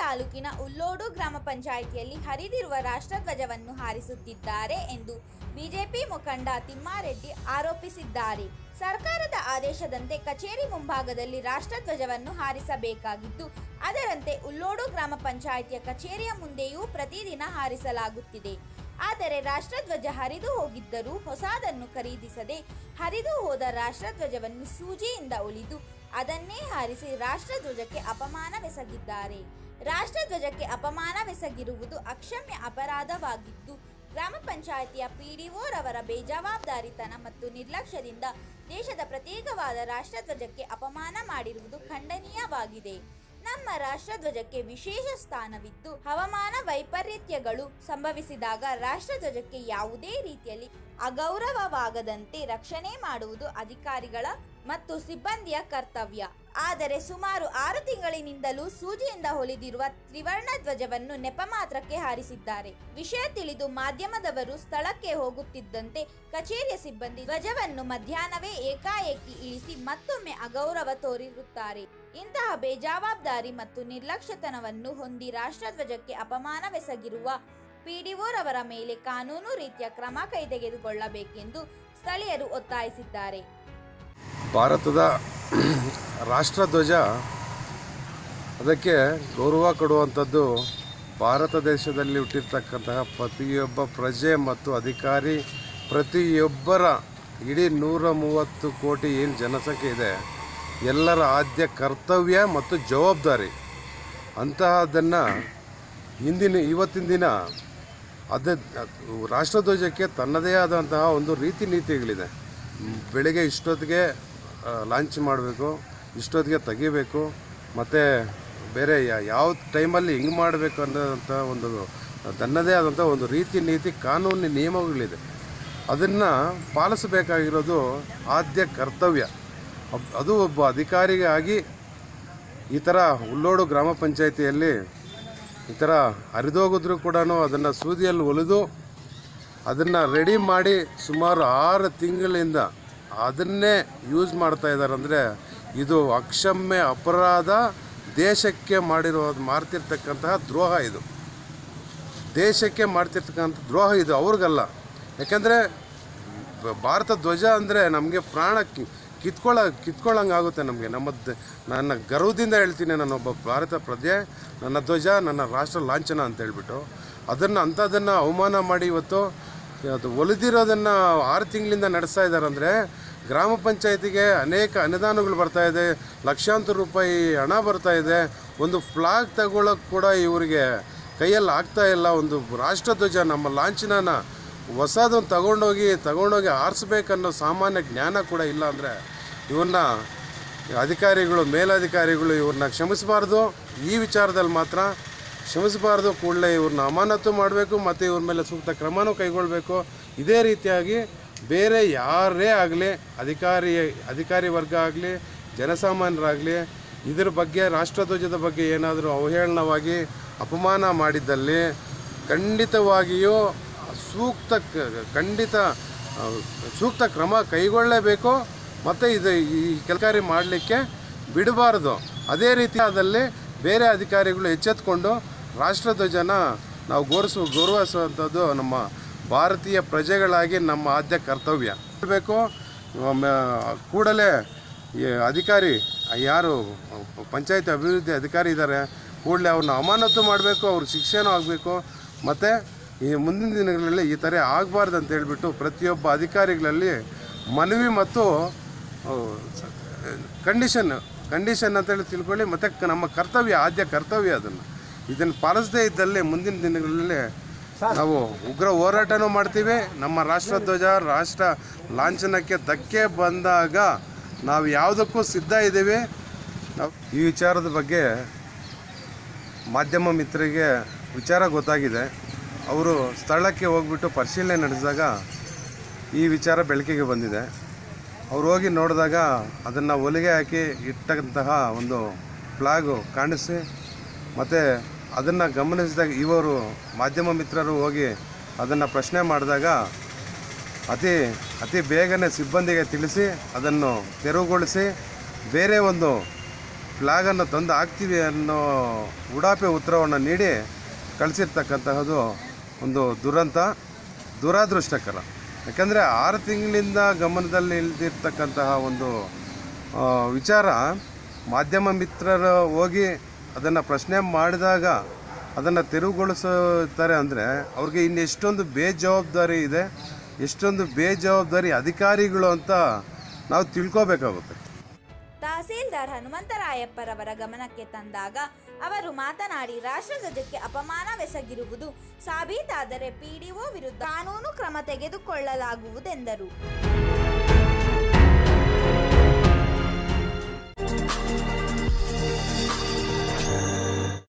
ತಾಲೂಕಿನ ಉಲ್ಲೋಡು ಗ್ರಾಮ ಪಂಚಾಯಿತಿಯಲ್ಲಿ ಹರಿದಿರುವ ರಾಷ್ಟ್ರಧ್ವಜವನ್ನು ಹಾರಿಸುತ್ತಿದ್ದಾರೆ ಎಂದು ಬಿಜೆಪಿ ಮುಖಂಡ ತಿಮ್ಮಾರೆಡ್ಡಿ ಆರೋಪಿಸಿದ್ದಾರೆ ಸರ್ಕಾರದ ಆದೇಶದಂತೆ ಕಚೇರಿ ಮುಂಭಾಗದಲ್ಲಿ ರಾಷ್ಟ್ರಧ್ವಜವನ್ನು ಹಾರಿಸಬೇಕಾಗಿದ್ದು ಅದರಂತೆ ಉಲ್ಲೋಡು ಗ್ರಾಮ ಪಂಚಾಯಿತಿಯ ಕಚೇರಿಯ ಮುಂದೆಯೂ ಪ್ರತಿದಿನ ಹಾರಿಸಲಾಗುತ್ತಿದೆ ಆದರೆ ರಾಷ್ಟ್ರಧ್ವಜ ಹರಿದು ಹೋಗಿದ್ದರೂ ಹೊಸದನ್ನು ಖರೀದಿಸದೆ ಹರಿದು ಹೋದ ರಾಷ್ಟ್ರಧ್ವಜವನ್ನು ಸೂಜಿಯಿಂದ ಉಳಿದು ಅದನ್ನೇ ಹಾರಿಸಿ ರಾಷ್ಟ್ರಧ್ವಜಕ್ಕೆ ಅಪಮಾನವೆಸಗಿದ್ದಾರೆ ರಾಷ್ಟ್ರಧ್ವಜಕ್ಕೆ ಅಪಮಾನವೆಸಗಿರುವುದು ಅಕ್ಷಮ್ಯ ಅಪರಾಧವಾಗಿದ್ದು ಗ್ರಾಮ ಪಂಚಾಯಿತಿಯ ಪಿಡಿಒರವರ ಬೇಜವಾಬ್ದಾರಿತನ ಮತ್ತು ನಿರ್ಲಕ್ಷ್ಯದಿಂದ ದೇಶದ ಪ್ರತ್ಯೇಕವಾದ ರಾಷ್ಟ್ರಧ್ವಜಕ್ಕೆ ಅಪಮಾನ ಮಾಡಿರುವುದು ಖಂಡನೀಯವಾಗಿದೆ ನಮ್ಮ ರಾಷ್ಟ್ರಧ್ವಜಕ್ಕೆ ವಿಶೇಷ ಸ್ಥಾನವಿದ್ದು ಹವಾಮಾನ ವೈಪರೀತ್ಯಗಳು ಸಂಭವಿಸಿದಾಗ ರಾಷ್ಟ್ರಧ್ವಜಕ್ಕೆ ಯಾವುದೇ ರೀತಿಯಲ್ಲಿ ಅಗೌರವವಾಗದಂತೆ ರಕ್ಷಣೆ ಮಾಡುವುದು ಅಧಿಕಾರಿಗಳ ಮತ್ತು ಸಿಬ್ಬಂದಿಯ ಕರ್ತವ್ಯ ಆದರೆ ಸುಮಾರು ಆರು ತಿಂಗಳಿನಿಂದಲೂ ಸೂಜಿಯಿಂದ ಹೊಲಿದಿರುವ ತ್ರಿವರ್ಣ ಧ್ವಜವನ್ನು ನೆಪ ಮಾತ್ರಕ್ಕೆ ಹಾರಿಸಿದ್ದಾರೆ ವಿಷಯ ತಿಳಿದು ಮಾಧ್ಯಮದವರು ಸ್ಥಳಕ್ಕೆ ಹೋಗುತ್ತಿದ್ದಂತೆ ಕಚೇರಿಯ ಸಿಬ್ಬಂದಿ ಧ್ವಜವನ್ನು ಮಧ್ಯಾಹ್ನವೇ ಏಕಾಏಕಿ ಇಳಿಸಿ ಮತ್ತೊಮ್ಮೆ ಅಗೌರವ ತೋರಿರುತ್ತಾರೆ ಇಂತಹ ಬೇಜವಾಬ್ದಾರಿ ಮತ್ತು ನಿರ್ಲಕ್ಷ್ಯತನವನ್ನು ಹೊಂದಿ ರಾಷ್ಟ್ರಧ್ವಜಕ್ಕೆ ಅಪಮಾನವೆಸಗಿರುವ ಪಿಡಿಒರವರ ಮೇಲೆ ಕಾನೂನು ರೀತಿಯ ಕ್ರಮ ಕೈಗೆತ್ತಿಕೊಳ್ಳಬೇಕೆಂದು ಸ್ಥಳೀಯರು ಒತ್ತಾಯಿಸಿದ್ದಾರೆ ಭಾರತದ ರಾಷ್ಟ್ರಧ್ವಜ ಅದಕ್ಕೆ ಗೌರವ ಕೊಡುವಂಥದ್ದು ಭಾರತ ದೇಶದಲ್ಲಿ ಹುಟ್ಟಿರ್ತಕ್ಕಂತಹ ಪ್ರತಿಯೊಬ್ಬ ಪ್ರಜೆ ಮತ್ತು ಅಧಿಕಾರಿ ಪ್ರತಿಯೊಬ್ಬರ ಇಡೀ ನೂರ ಮೂವತ್ತು ಕೋಟಿ ಏನು ಜನಸಂಖ್ಯೆ ಇದೆ ಎಲ್ಲರ ಆದ್ಯ ಕರ್ತವ್ಯ ಮತ್ತು ಜವಾಬ್ದಾರಿ ಅಂತಹದನ್ನು ಇಂದಿನ ಇವತ್ತಿನ ದಿನ ಅದ ರಾಷ್ಟ್ರಧ್ವಜಕ್ಕೆ ತನ್ನದೇ ಆದಂತಹ ಒಂದು ರೀತಿ ನೀತಿಗಳಿದೆ ಮ್, ಬೆಳಿಗ್ಗೆ ಇಷ್ಟೊತ್ತಿಗೆ ಲಾಂಚ್ ಮಾಡಬೇಕು ಇಷ್ಟೊತ್ತಿಗೆ ತೆಗಿಬೇಕು ಮತ್ತು ಬೇರೆ ಯಾ- ಯಾವ ಟೈಮಲ್ಲಿ ಹಿಂಗೆ ಮಾಡಬೇಕು ಅನ್ನೋಂಥ ಒಂದು ತನ್ನದೇ ಆದಂಥ ಒಂದು ರೀತಿ ನೀತಿ ಕಾನೂನು ನಿಯಮಗಳಿದೆ ಅದನ್ನು ಪಾಲಿಸಬೇಕಾಗಿರೋದು ಆದ್ಯ ಕರ್ತವ್ಯ ಅಬ್- ಅದು ಒಬ್ಬ ಅಧಿಕಾರಿಗೆ ಆಗಿ ಈ ಥರ ಉಲ್ಲೋಡು ಗ್ರಾಮ ಪಂಚಾಯಿತಿಯಲ್ಲಿ ಈ ಥರ ಹರಿದೋಗಿದ್ರು ಕೂಡ ಅದನ್ನು ಸೂದಿಯಲ್ಲಿ ಹೊಲಿದು ಅದನ್ನು ರೆಡಿ ಮಾಡಿ ಸುಮಾರು ಆರು ತಿಂಗಳಿಂದ ಅದನ್ನೇ ಯೂಸ್ ಮಾಡ್ತಾ ಇದ್ದಾರೆ ಅಂದರೆ ಇದು ಅಕ್ಷಮ್ಯ ಅಪರಾಧ ದೇಶಕ್ಕೆ ಮಾಡಿರೋ ಮಾಡ್ತಿರ್ತಕ್ಕಂತಹ ದ್ರೋಹ ಇದು ದೇಶಕ್ಕೆ ಮಾಡ್ತಿರ್ತಕ್ಕಂಥ ದ್ರೋಹ ಇದು ಅವ್ರಿಗಲ್ಲ ಯಾಕೆಂದರೆ ಭಾರತ ಧ್ವಜ ಅಂದರೆ ನಮಗೆ ಪ್ರಾಣ ಕಿ- ಕಿತ್ಕೊಳ್ಳ ಕಿತ್ಕೊಳ್ಳಂಗೆ ಆಗುತ್ತೆ ನಮಗೆ ನಮ್ಮ ದ- ನನ್ನ ಗರ್ವದಿಂದ ಹೇಳ್ತೀನಿ ನಾನೊಬ್ಬ ಭಾರತ ಪ್ರಜೆ ನನ್ನ ಧ್ವಜ ನನ್ನ ರಾಷ್ಟ್ರ ಲಾಂಛನ ಅಂತ ಹೇಳ್ಬಿಟ್ಟು ಅದನ್ನು ಅಂಥದ್ದನ್ನು ಅವಮಾನ ಮಾಡಿ ಇವತ್ತು ಅದು ಒಲಿದಿರೋದನ್ನು ಆರು ತಿಂಗಳಿಂದ ನಡೆಸ್ತಾ ಇದ್ದಾರೆ ಅಂದರೆ ಗ್ರಾಮ ಪಂಚಾಯತಿಗೆ ಅನೇಕ ಅನುದಾನಗಳು ಬರ್ತಾ ಇದೆ ಲಕ್ಷಾಂತರ ರೂಪಾಯಿ ಹಣ ಬರ್ತಾ ಇದೆ ಒಂದು ಫ್ಲಾಗ್ ತಗೊಳ್ಳೋಕೆ ಕೂಡ ಇವರಿಗೆ ಕೈಯಲ್ಲಿ ಆಗ್ತಾ ಇಲ್ಲ ಒಂದು ರಾಷ್ಟ್ರಧ್ವಜ ನಮ್ಮ ಲಾಂಛನನ ಹೊಸದನ್ನು ತಗೊಂಡೋಗಿ ತಗೊಂಡೋಗಿ ಆರಿಸ್ಬೇಕನ್ನೋ ಸಾಮಾನ್ಯ ಜ್ಞಾನ ಕೂಡ ಇಲ್ಲ ಅಂದರೆ ಇವ್ರನ್ನ ಅಧಿಕಾರಿಗಳು ಮೇಲಧಿಕಾರಿಗಳು ಇವ್ರನ್ನ ಕ್ಷಮಿಸಬಾರ್ದು ಈ ವಿಚಾರದಲ್ಲಿ ಮಾತ್ರ ಕ್ಷಮಿಸಬಾರ್ದು ಕೂಡಲೇ ಇವ್ರನ್ನ ಅಮಾನತು ಮಾಡಬೇಕು ಮತ್ತು ಇವ್ರ ಮೇಲೆ ಸೂಕ್ತ ಕ್ರಮನೂ ಕೈಗೊಳ್ಳಬೇಕು ಇದೇ ರೀತಿಯಾಗಿ ಬೇರೆ ಯಾರೇ ಆಗಲಿ ಅಧಿಕಾರಿ ಅಧಿಕಾರಿ ವರ್ಗ ಆಗಲಿ ಜನಸಾಮಾನ್ಯರಾಗಲಿ ಇದ್ರ ಬಗ್ಗೆ ರಾಷ್ಟ್ರಧ್ವಜದ ಬಗ್ಗೆ ಏನಾದರೂ ಅವಹೇಳನವಾಗಿ ಅಪಮಾನ ಮಾಡಿದ್ದಲ್ಲಿ ಖಂಡಿತವಾಗಿಯೂ ಸೂಕ್ತ ಕ- ಖಂಡಿತ ಆ, ಸೂಕ್ತ ಕ್ರಮ ಕೈಗೊಳ್ಳಲೇಬೇಕು ಮತ್ತು ಇದು ಈ ಕೆಲಕಾರಿ ಮಾಡಲಿಕ್ಕೆ ಬಿಡಬಾರ್ದು ಅದೇ ರೀತಿಯಾದಲ್ಲಿ ಬೇರೆ ಅಧಿಕಾರಿಗಳು ಎಚ್ಚೆತ್ಕೊಂಡು ರಾಷ್ಟ್ರಧ್ವಜನ ನಾವು ಗೌರವಿಸುವ ಗೌರವಿಸುವಂಥದ್ದು ನಮ್ಮ ಭಾರತೀಯ ಪ್ರಜೆಗಳಾಗಿ ನಮ್ಮ ಆದ್ಯ ಕರ್ತವ್ಯ ಬೇಕು ಕೂಡಲೇ ಈ ಅಧಿಕಾರಿ ಯಾರು ಪಂಚಾಯತ್ ಅಭಿವೃದ್ಧಿ ಅಧಿಕಾರಿ ಇದ್ದಾರೆ ಕೂಡಲೇ ಅವ್ರನ್ನ ಅಮಾನತು ಮಾಡಬೇಕು ಅವ್ರಿಗೆ ಶಿಕ್ಷೆನೂ ಆಗಬೇಕು ಮತ್ತು ಈ ಮುಂದಿನ ದಿನಗಳಲ್ಲಿ ಈ ಥರ ಆಗಬಾರ್ದು ಅಂತ ಹೇಳ್ಬಿಟ್ಟು ಪ್ರತಿಯೊಬ್ಬ ಅಧಿಕಾರಿಗಳಲ್ಲಿ ಮನವಿ ಮತ್ತು ಕಂಡೀಷನ್ ಕಂಡೀಷನ್ ಅಂತೇಳಿ ತಿಳ್ಕೊಳ್ಳಿ ಮತ್ತು ನಮ್ಮ ಕರ್ತವ್ಯ ಆದ್ಯ ಕರ್ತವ್ಯ ಅದನ್ನು ಇದನ್ನು ಪಾಲಿಸದೇ ಇದ್ದಲ್ಲಿ ಮುಂದಿನ ದಿನಗಳಲ್ಲಿ ನಾವು ಉಗ್ರ ಹೋರಾಟನೂ ಮಾಡ್ತೀವಿ ನಮ್ಮ ರಾಷ್ಟ್ರಧ್ವಜ ರಾಷ್ಟ್ರ ಲಾಂಛನಕ್ಕೆ ಧಕ್ಕೆ ಬಂದಾಗ ನಾವು ಯಾವುದಕ್ಕೂ ಸಿದ್ಧ ಇದ್ದೀವಿ ನಾವು ಈ ವಿಚಾರದ ಬಗ್ಗೆ ಮಾಧ್ಯಮ ಮಿತ್ರರಿಗೆ ವಿಚಾರ ಗೊತ್ತಾಗಿದೆ ಅವರು ಸ್ಥಳಕ್ಕೆ ಹೋಗ್ಬಿಟ್ಟು ಪರಿಶೀಲನೆ ನಡೆಸಿದಾಗ ಈ ವಿಚಾರ ಬೆಳಕಿಗೆ ಬಂದಿದೆ ಅವ್ರು ಹೋಗಿ ನೋಡಿದಾಗ ಅದನ್ನು ಹೊಲಿಗೆ ಹಾಕಿ ಇಟ್ಟಂತಹ ಒಂದು ಫ್ಲಾಗು ಕಾಣಿಸಿ ಮತ್ತು ಅದನ್ನು ಗಮನಿಸಿದಾಗ ಇವರು ಮಾಧ್ಯಮ ಮಿತ್ರರು ಹೋಗಿ ಅದನ್ನು ಪ್ರಶ್ನೆ ಮಾಡಿದಾಗ ಅತಿ ಅತಿ ಬೇಗನೆ ಸಿಬ್ಬಂದಿಗೆ ತಿಳಿಸಿ ಅದನ್ನು ತೆರವುಗೊಳಿಸಿ ಬೇರೆ ಒಂದು ಫ್ಲ್ಯಾಗನ್ನು ತಂದು ಹಾಕ್ತೀವಿ ಅನ್ನೋ ಉಡಾಪೆ ಉತ್ತರವನ್ನು ನೀಡಿ ಕಳಿಸಿರ್ತಕ್ಕಂತಹದ್ದು ಒಂದು ದುರಂತ ದುರಾದೃಷ್ಟಕರ ಯಾಕಂದರೆ ಆರು ತಿಂಗಳಿಂದ ಗಮನದಲ್ಲಿ ಇಲ್ದಿರ್ತಕ್ಕಂತಹ ಒಂದು ಆ, ವಿಚಾರ ಮಾಧ್ಯಮ ಮಿತ್ರರು ಹೋಗಿ ಅದನ್ನು ಪ್ರಶ್ನೆ ಮಾಡಿದಾಗ ಅದನ್ನು ತೆರವುಗೊಳಿಸುತ್ತಾರೆ ಅಂದರೆ ಅವ್ರಿಗೆ ಇನ್ನೆಷ್ಟೊಂದು ಬೇಜವಾಬ್ದಾರಿ ಇದೆ ಎಷ್ಟೊಂದು ಬೇಜವಾಬ್ದಾರಿ ಅಧಿಕಾರಿಗಳು ಅಂತ ನಾವು ತಿಳ್ಕೋಬೇಕಾಗುತ್ತೆ ತಹಸೀಲ್ದಾರ್ ಹನುಮಂತರಾಯಪ್ಪರವರ ಗಮನಕ್ಕೆ ತಂದಾಗ ಅವರು ಮಾತನಾಡಿ ರಾಷ್ಟ್ರಧ್ವಜಕ್ಕೆ ಅಪಮಾನವೆಸಗಿರುವುದು ಸಾಬೀತಾದರೆ ಪಿಡಿಒ ವಿರುದ್ಧ ಕಾನೂನು ಕ್ರಮ ತೆಗೆದುಕೊಳ್ಳಲಾಗುವುದೆಂದರು